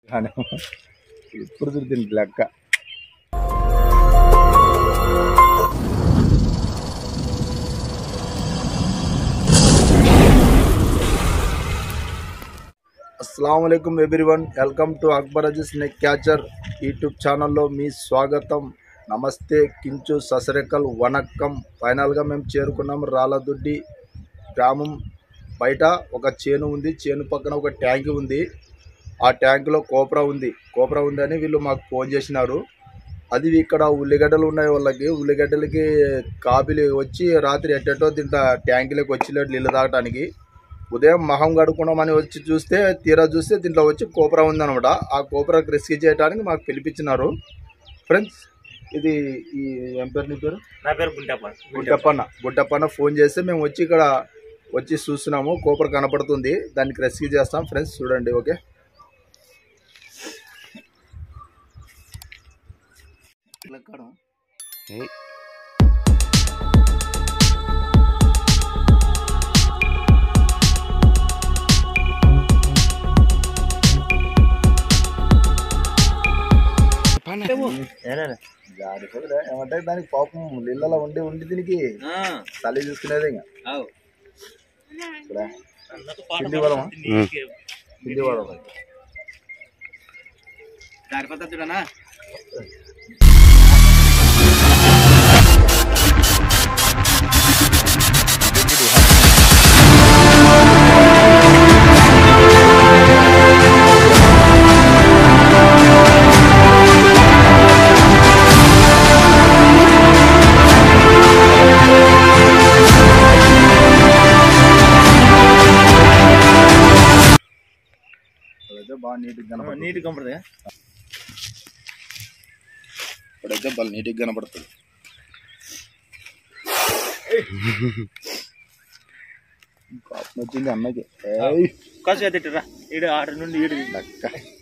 కానీ ఇప్పుడు తిరిగింది లెక్క అస్సలం everyone welcome to Akbar Aji snake catcher YouTube ఛానల్లో మీ స్వాగతం నమస్తే కించు ససరెకల్ వనక్కం ఫైనల్గా మేము చేరుకున్నాం రాళ్ళదొడ్డి గ్రామం బయట ఒక చేను ఉంది చేను పక్కన ఒక ట్యాంక్ ఉంది ఆ ట్యాంకులో కోపరా ఉంది కోపరా ఉంది అని వీళ్ళు మాకు ఫోన్ చేసినారు అది ఇక్కడ ఉల్లిగడ్డలు ఉన్నాయి వాళ్ళకి ఉల్లిగడ్డలకి కాపీలు వచ్చి రాత్రి ఎట్టెటో దీంట్లో ట్యాంకులోకి వచ్చి నీళ్ళు తాగటానికి ఉదయం మొహం కడుక్కున్నామని వచ్చి చూస్తే తీరా చూస్తే దీంట్లో వచ్చి కోపరా ఉందన్నమాట ఆ కోపరాకి రెస్క్యూ చేయడానికి మాకు పిలిపించినారు ఫ్రెండ్స్ ఇది ఈ ఏం పేరు నీ పేరు నా పేరు గుంటప్ప గుడ్డప్పన్న గుడ్డప్పన్న ఫోన్ చేస్తే మేము వచ్చి ఇక్కడ వచ్చి చూస్తున్నాము కోపర్ కనపడుతుంది దానికి రెస్క్యూ చేస్తాం ఫ్రెండ్స్ చూడండి ఓకే జారిపోదులే. ఏమంటే దానికి పాపం నీళ్ళలో ఉండి ఉండి దీనికి చలి చూసుకునేది ఇంకా ఇక్కడ పిండి వడమా పిండి వడమా జారిపోతా చూడనా ఇప్పుడైతే బాగా నీట్గా కనపడుతుంది నీట్ కనపడుతుంది ఇప్పుడైతే బాగా నీట్గా కనపడుతుంది పాపం వచ్చింది అన్నకి ఏయ్, కాసుగా తిట్టరా ఈడు ఆడ నుండి ఈడు లక్క.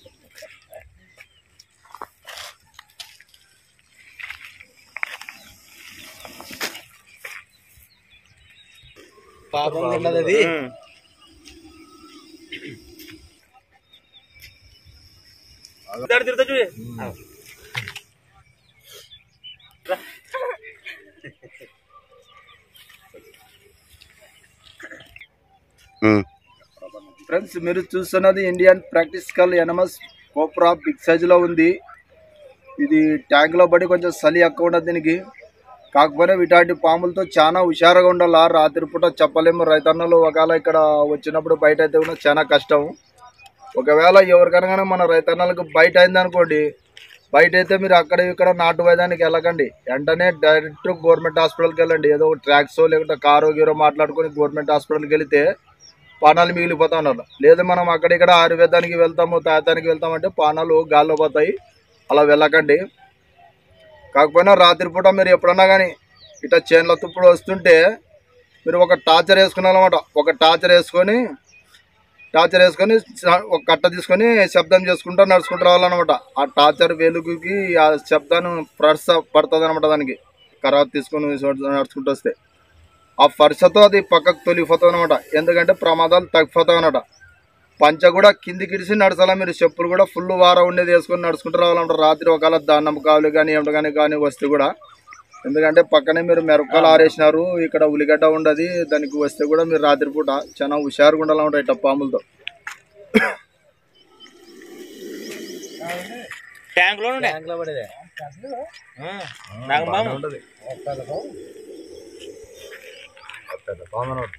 పాపం తిన్నది అది దాడి తిరుగుతా చూడు ఫ్రెండ్స్ మీరు చూస్తున్నది Indian practical venomous cobra big సైజులో ఉంది ఇది ట్యాంక్లో పడి కొంచెం చలి ఎక్కువ ఉండదు దీనికి కాకపోయినా ఇట్లాంటి పాములతో చాలా హుషారుగా ఉండాలి రాత్రిపూట చెప్పలేము రైతన్నలు ఒకవేళ ఇక్కడ వచ్చినప్పుడు బయట అయితే కూడా చాలా కష్టం ఒకవేళ ఎవరికైనా మన రైతన్నలకు బయట అయింది అనుకోండి బయట అయితే మీరు అక్కడ ఇక్కడ నాటు వైద్యానికి వెళ్ళకండి వెంటనే డైరెక్ట్ గవర్నమెంట్ హాస్పిటల్కి వెళ్ళండి ఏదో ఒక ట్రాక్సో లేకుంటే కారో గీరో మాట్లాడుకొని గవర్నమెంట్ హాస్పిటల్కి వెళితే పానాలు మిగిలిపోతా ఉన్నారు లేదా మనం అక్కడిక్కడ ఆయుర్వేదానికి వెళ్తాము తాతానికి వెళ్తామంటే పానాలు గాల్లో పోతాయి అలా వెళ్ళకండి కాకపోయినా రాత్రిపూట మీరు ఎప్పుడన్నా కానీ ఇట్లా చేనుల తుప్పుడు వస్తుంటే మీరు ఒక టార్చర్ వేసుకున్నారన్నమాట ఒక టార్చర్ వేసుకొని టార్చర్ వేసుకొని స- ఒక కట్ట తీసుకొని శబ్దం చేసుకుంటూ నడుచుకుంటూ రావాలన్నమాట ఆ టార్చర్ వెలుగుకి ఆ శబ్దాన్ని ప్రర్స పడుతుంది అనమాట దానికి కరాత తీసుకొని నడుచుకుంటూ వస్తే ఆ ఫర్షతో అది పక్కకు తొలిగిపోతుంది అనమాట ఎందుకంటే ప్రమాదాలు తగ్గిపోతాయి అనమాట పంచ కూడా కిందికి ఇడిసి నడచాలా మీరు చెప్పులు కూడా ఫుల్ వార ఉండేది వేసుకొని నడుచుకుంటూ రావాలంట రాత్రి ఒకవేళ దాన్నం కావాలి కానీ ఏమిటి కానీ కానీ వస్తే కూడా ఎందుకంటే పక్కనే మీరు మిరపకాయలు ఆరేసినారు ఇక్కడ ఉల్లిగడ్డ ఉండదు దానికి వస్తే కూడా మీరు రాత్రిపూట చాలా హుషారుగా ఉండాలన్నమాట ఇట్లా పాములతో ట్యాంక్ లో ఉండే నాకు మామ ఉంటది పెద్ద పాము అన్నమాట.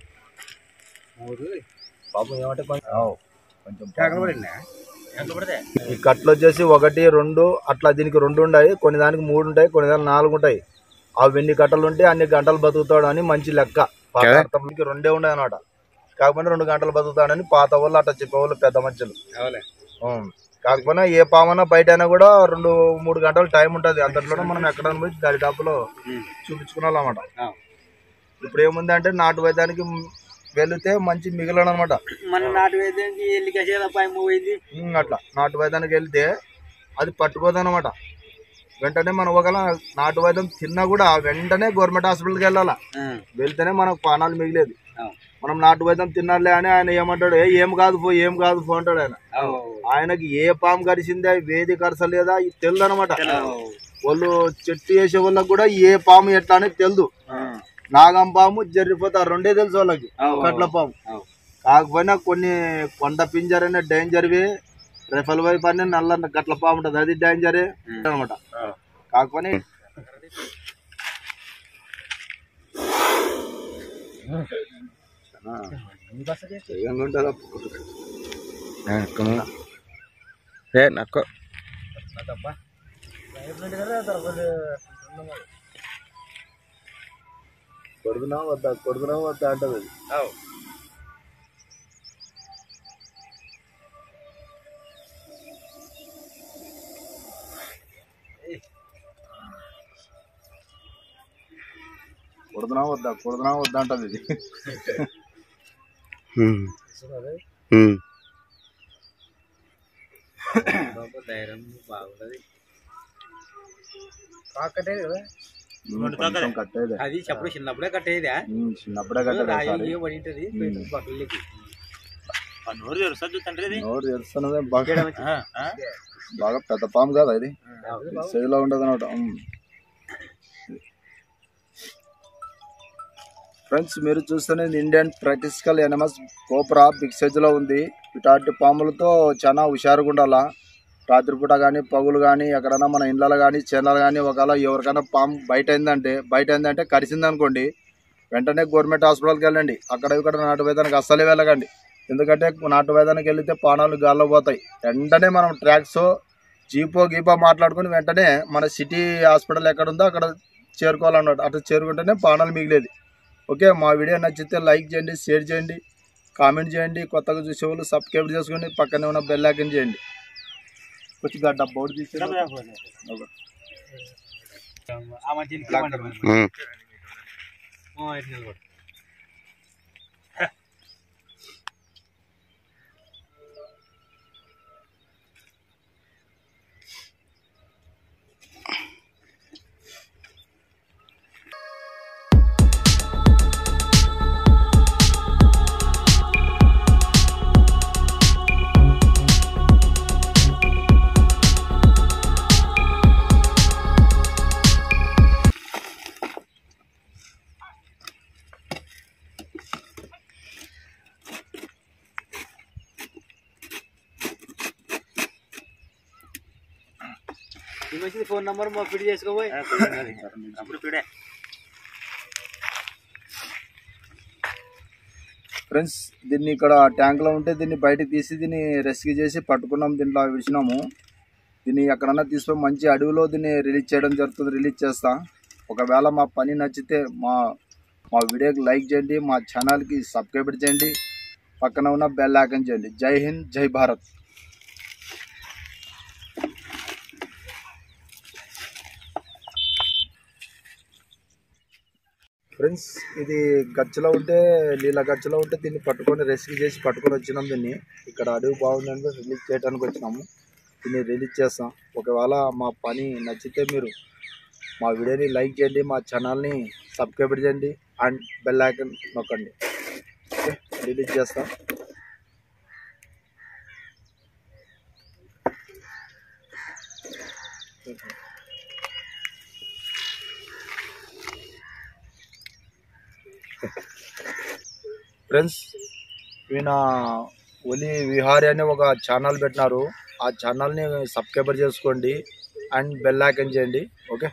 పాపం ఏమంటే కొంచెం కొంచెం పాపం. ఎంత పడితే ఈ కట్లు వచ్చేసి ఒకటి రెండు అట్లా దీనికి రెండు ఉంటాయి కొన్ని దానికి మూడు ఉంటాయి కొన్ని దానికి నాలుగు ఉంటాయి అవి ఎన్ని కట్టలు ఉంటే అన్ని గంటలు బతుకుతాడు అని మంచి లెక్క పాత అర్థంకి రెండే ఉన్నాయి అనమాట కాకపోతే రెండు గంటలు బతుకుతాడని పాత వాళ్ళు అట్లా చెప్పేవాళ్ళు పెద్ద మనుషులు ఉం. కాకపోయినా ఏ పామన్నా బయట అయినా కూడా రెండు మూడు గంటలు టైం ఉంటుంది అంతట్లోనే మనం ఎక్కడైనా పోయి దారి డాపులో చూపించుకున్నామన్నమాట ఇప్పుడు ఏముంది అంటే నాటు వైద్యానికి వెళితే మంచి మిగిలిన అనమాట మన నాటు వేద్యానికి ఎల్లి కసేదా పై పోయింది అట్లా నాటు వైద్యానికి వెళ్తే అది పట్టుకోదు అనమాట వెంటనే మనం ఒకవేళ నాటు వైద్యం తిన్నా కూడా వెంటనే గవర్నమెంట్ హాస్పిటల్కి వెళ్ళాలా వెళ్తేనే మనకు ప్రాణాలు మిగిలేదు మనం నాటు వైద్యం తిన్నారులే అని ఆయన ఏమంటాడు ఏ ఏం కాదు పో ఏం కాదు పో అంటాడు ఆయన ఆయనకి ఏ పాము కరిసిందా వేది కరసలేదా ఇది తెలియదు అనమాట వాళ్ళు చెట్టు వేసే వాళ్ళకి కూడా ఏ పాము ఎట్లా అనేది తెలియదు నాగం పాము జరిగిపోతారు రెండే తెలుసు వాళ్ళకి కట్ల పాము కాకపోయినా కొన్ని కొండ పింజర్ అనే డేంజర్వి రెఫల్ వైపు అని నల్ల గట్ల పాము ఉంటుంది అది డేంజరే అనమాట కాకపోతే వేగంగా ఉంటుందా? ఏ నక్కో కొడుకునా వద్దా కొడుకునా వద్దా అంటది అది. కొడుకునా వద్దా కొడుకునా వద్దా అంటది ఇది కొంచెం కట్టేదే అది చెప్పుడు చిన్నప్పుడే కట్టేదా ఉమ్, చిన్నప్పుడే కట్టేది ఒకసారి. పడి ఉంటది బట్టలకి నోరు తెరుస్తుంది తండ్రి ఇది నోరు తెరుస్తున్నదే బాగా బాగా పెద్ద పాము కదా ఇది సైజులో ఉండదు అనమాట ఫ్రెండ్స్ మీరు చూస్తున్నది Indian practical venomous cobra big సైజులో ఉంది ఇట్లాంటి పాములతో చాలా హుషారుగా ఉండాలా రాత్రిపూట కానీ పగులు కానీ ఎక్కడైనా మన ఇండ్లలో కానీ చేనులలో కానీ ఒకవేళ ఎవరికైనా పాము బయట అయిందంటే బయట అయిందంటే కరిసింది అనుకోండి వెంటనే గవర్నమెంట్ హాస్పిటల్కి వెళ్ళండి అక్కడ ఇక్కడ నాటు వైద్యానికి అస్సలే వెళ్ళకండి ఎందుకంటే నాటు వైద్యానికి వెళితే పానాలు గాల్లో పోతాయి వెంటనే మనం ట్రాక్స్ జీపో గీపో మాట్లాడుకుని వెంటనే మన సిటీ హాస్పిటల్ ఎక్కడ ఉందో అక్కడ చేరుకోవాలన్నమాట అట్లా చేరుకుంటేనే పానాలు మిగిలేది ఓకే మా వీడియో నచ్చితే లైక్ చేయండి షేర్ చేయండి కామెంట్ చేయండి కొత్తగా చూసే వాళ్ళు సబ్స్క్రైబ్ చేసుకోండి పక్కనే ఉన్న బెల్ ఐకన్ చేయండి కొంచెం గడ్డ బోర్డు తీసి ఆ మంచి ఈ మంచిది ఫోన్ నంబర్ మా ఫిట్ చేసుకోబోయ్ అప్పుడు ఫిడే ఫ్రెండ్స్ దీన్ని ఇక్కడ ట్యాంక్లో ఉంటే దీన్ని బయటకు తీసి దీన్ని రెస్క్యూ చేసి పట్టుకున్నాం దీంట్లో విడిచినాము దీన్ని ఎక్కడన్నా తీసుకొని మంచి అడవిలో దీన్ని రిలీజ్ చేయడం జరుగుతుంది రిలీజ్ చేస్తా ఒకవేళ మా పని నచ్చితే మా మా వీడియోకి లైక్ చేయండి మా ఛానల్కి సబ్స్క్రైబ్ చేయండి పక్కన ఉన్న బెల్ ఐకాన్ చేయండి జై హింద్ జై భారత్ ఫ్రెండ్స్ ఇది గచ్చులో ఉంటే నీళ్ళ గచ్చులో ఉంటే దీన్ని పట్టుకొని రెస్క్యూ చేసి పట్టుకొని వచ్చినాం దీన్ని ఇక్కడ అడవి బాగుందంటే రిలీజ్ చేయడానికి వచ్చినాము దీన్ని రిలీజ్ చేస్తాం ఒకవేళ మా పని నచ్చితే మీరు మా వీడియోని లైక్ చేయండి మా ఛానల్ని సబ్స్క్రైబ్ చేయండి అండ్ బెల్ ఐకన్ నొక్కండి ఓకే రిలీజ్ చేస్తాం ఫ్రెండ్స్ ఈయన ఒలి విహారీ అనే ఒక ఛానల్ పెట్టినారు ఆ ఛానల్ని సబ్స్క్రైబర్ చేసుకోండి అండ్ బెల్ ఐకన్ చేయండి ఓకే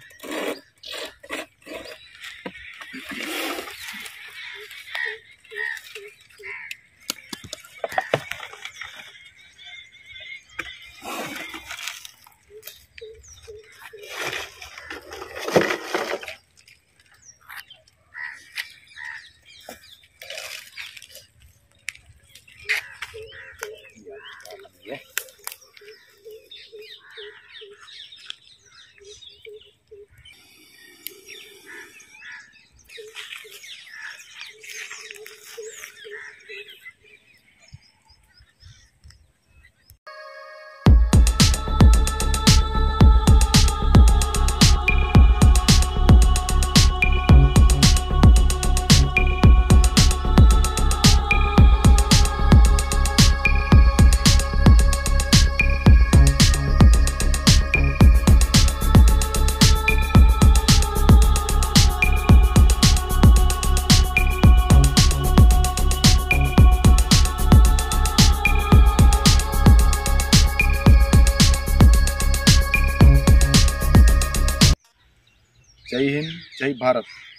జై హింద్ జై భారత్